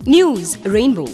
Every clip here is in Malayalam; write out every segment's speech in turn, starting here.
ന്യൂസ് റെയിൻബോ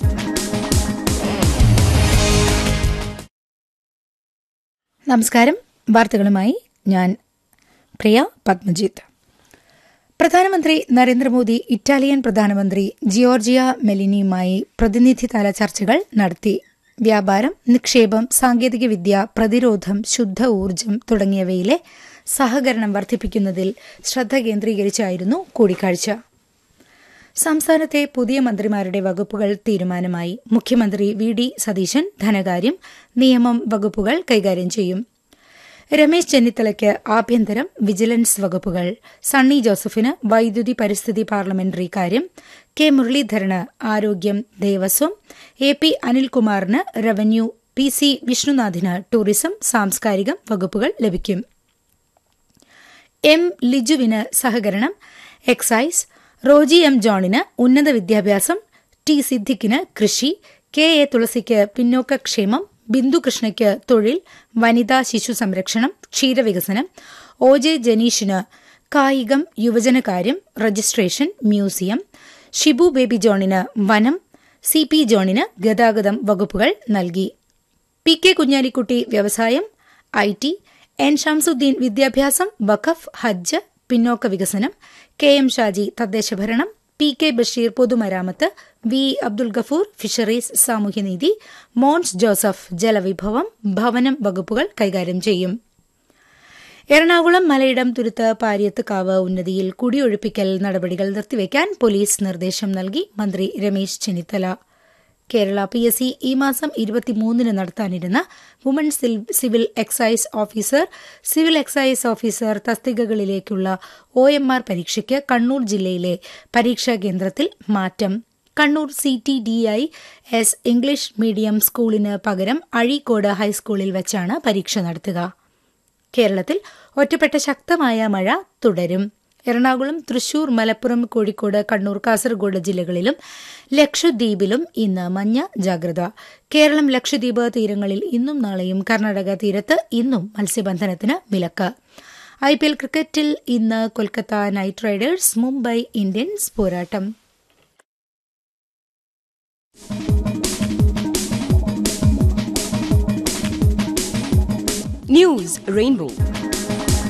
നമസ്കാരം വാർത്തകളുമായി ഞാൻ പ്രിയ പത്മജിത്ത് പ്രധാനമന്ത്രി നരേന്ദ്രമോദി ഇറ്റാലിയൻ പ്രധാനമന്ത്രി ജിയോർജിയ മെലിനിയുമായി പ്രതിനിധിതല ചർച്ചകൾ നടത്തി വ്യാപാരം നിക്ഷേപം സാങ്കേതികവിദ്യ പ്രതിരോധം ശുദ്ധ ഊർജ്ജം തുടങ്ങിയവയിലെ സഹകരണം വർദ്ധിപ്പിക്കുന്നതിൽ ശ്രദ്ധ കേന്ദ്രീകരിച്ചായിരുന്നു കൂടിക്കാഴ്ച സംസ്ഥാനത്തെ പുതിയ മന്ത്രിമാരുടെ വകുപ്പുകൾ തീരുമാനമായി മുഖ്യമന്ത്രി വി ഡി സതീശൻ ധനകാര്യം നിയമം വകുപ്പുകൾ കൈകാര്യം ചെയ്യും രമേശ് ചെന്നിത്തലയ്ക്ക് ആഭ്യന്തരം വിജിലൻസ് വകുപ്പുകൾ സണ്ണി ജോസഫിന് വൈദ്യുതി പരിസ്ഥിതി പാർലമെന്ററി കാര്യം കെ മുരളീധരന് ആരോഗ്യം ദേവസ്വം എ പി അനിൽകുമാറിന് റവന്യൂ പി സി വിഷ്ണുനാഥിന് ടൂറിസം സാംസ്കാരികം വകുപ്പുകൾ ലഭിക്കും എം ലിജുവിന് സഹകരണം എക്സൈസ് റോജി എം ജോണിന് ഉന്നത വിദ്യാഭ്യാസം ടി സിദ്ദിഖിന് കൃഷി കെ എ തുളസിക്ക് പിന്നോക്കക്ഷേമം ബിന്ദു കൃഷ്ണയ്ക്ക് തൊഴിൽ വനിതാ ശിശു സംരക്ഷണം ക്ഷീരവികസനം ഒ ജെ ജനീഷിന് കായികം യുവജനകാര്യം രജിസ്ട്രേഷൻ മ്യൂസിയം ഷിബു ബേബി ജോണിന് വനം സി പി ജോണിന് ഗതാഗതം വകുപ്പുകൾ നൽകി പി കെ കുഞ്ഞാലിക്കുട്ടി വ്യവസായം ഐ ടി എൻ ഷംസുദ്ദീൻ വിദ്യാഭ്യാസം വഖഫ് ഹജ്ജ് പിന്നോക്ക വികസനം കെ എം ഷാജി തദ്ദേശഭരണം പി കെ ബഷീർ പൊതുമരാമത്ത് വി അബ്ദുൽ ഗഫൂർ ഫിഷറീസ് സാമൂഹ്യനീതി മോൻസ് ജോസഫ് ജലവിഭവം ഭവനം വകുപ്പുകൾ കൈകാര്യം ചെയ്യും എറണാകുളം മലയിടം തുരുത്ത് പാരിയത്തുകാവ് ഉന്നതിയിൽ കുടിയൊഴിപ്പിക്കൽ നടപടികൾ നിർത്തിവെക്കാൻ പോലീസ് നിർദ്ദേശം നൽകി മന്ത്രി Ramesh Chennithala Kerala P S C ഈ മാസം ഇരുപത്തിമൂന്നിന് നടത്താനിരുന്ന woman civil excise officer civil excise officer തസ്തികകളിലേക്കുള്ള ഒ എം ആർ പരീക്ഷയ്ക്ക് കണ്ണൂർ ജില്ലയിലെ പരീക്ഷാ കേന്ദ്രത്തിൽ മാറ്റം Kannur C T D I S English medium സ്കൂളിന് പകരം അഴീക്കോട് ഹൈസ്കൂളിൽ വെച്ചാണ് പരീക്ഷ നടത്തുക കേരളത്തിൽ ഒറ്റപ്പെട്ട ശക്തമായ മഴ തുടരും എറണാകുളം തൃശൂർ മലപ്പുറം കോഴിക്കോട് കണ്ണൂർ കാസർഗോഡ് ജില്ലകളിലും ലക്ഷദ്വീപിലും ഇന്ന് മഞ്ഞ ജാഗ്രത കേരളം ലക്ഷദ്വീപ് തീരങ്ങളിൽ ഇന്നും നാളെയും കർണാടക തീരത്ത് ഇന്നും മത്സ്യബന്ധനത്തിന് വിലക്ക് ഐ പി എൽ ക്രിക്കറ്റിൽ ഇന്ന് Kolkata Knight Riders Mumbai Indians പോരാട്ടം ന്യൂസ് റെയിൻബോ